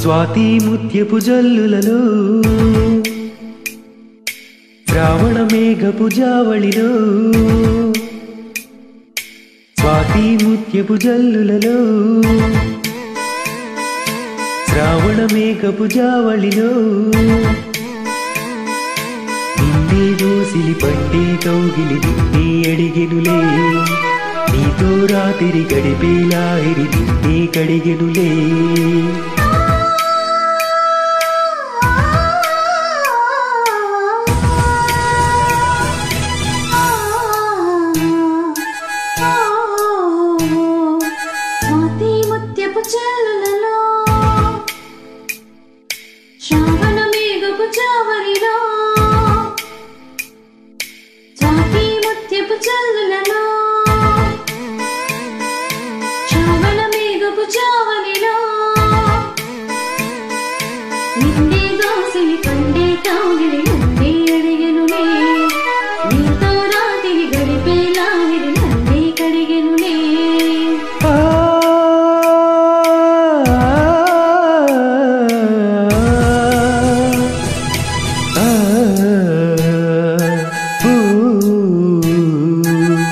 స్వాతి ముత్యపు జల్లులలో శ్రావణ మేఘపు జావళిలో స్వాతి ముత్యపు జల్లులలో శ్రావణ మేఘపు జావళిలో నిన్నే దోసిలి పట్టే కౌగిలి నిన్నే అడిగెనులే నీతో రాత్రి గడిపేలాహిరి నిన్నే కడిగెనులే స్వాతి ముత్యపు చెల్లులలో శ్రావణ మేఘపు చావరిలో స్వాతి ముత్యపు చెల్లులలో శ్రావణ మేఘపు చావరిలో నిన్నే దోసిలి పండే కౌగిలి నన్నే అడిగెనులే నీతో రాత్రి గడిపే లాహిరి నన్నే కడిగెనులే ఆ ఆ ఊ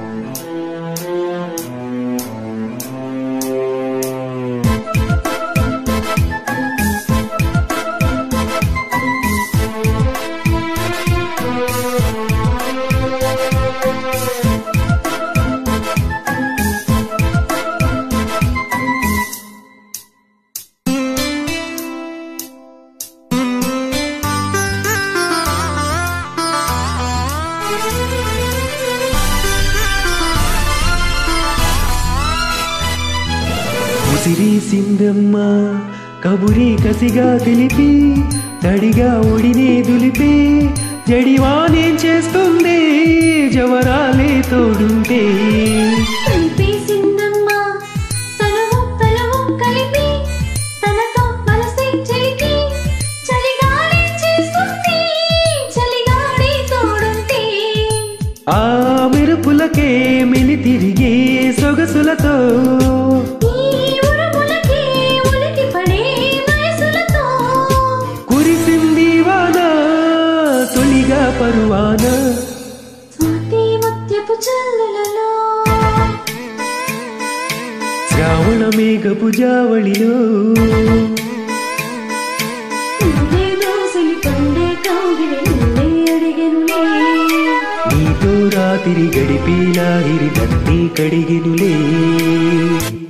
ఉసిరి సిందమ్మ కబురి కసిగా తెలిపి తడిగా ఒడినే దులిపి జడివానేం చేస్తుంది జవరాలే తోడుంటే కలిపేసిందమ్మ తనవు తలవు కలిపి తనతో మనసే చెలికి చలిగాలి చేస్తుంది చలిగాలి తోడుంటే ఆ మెరుపులకే మెలి తిరిగే సొగసులతో ఈ ఉరుములకి ఉలికి పడే వయసులతో కురిసింది వాన తొలిగా పరువాన స్వాతి ముత్యపు చల్లులలో శ్రావణ మేఘపు జావళిలో నిన్నే దోసిలి పండే కౌగిలి నిన్నే అడిగెనులే నీతో రాత్రి గడిపేలాహిరి నన్నే కడిగెనులే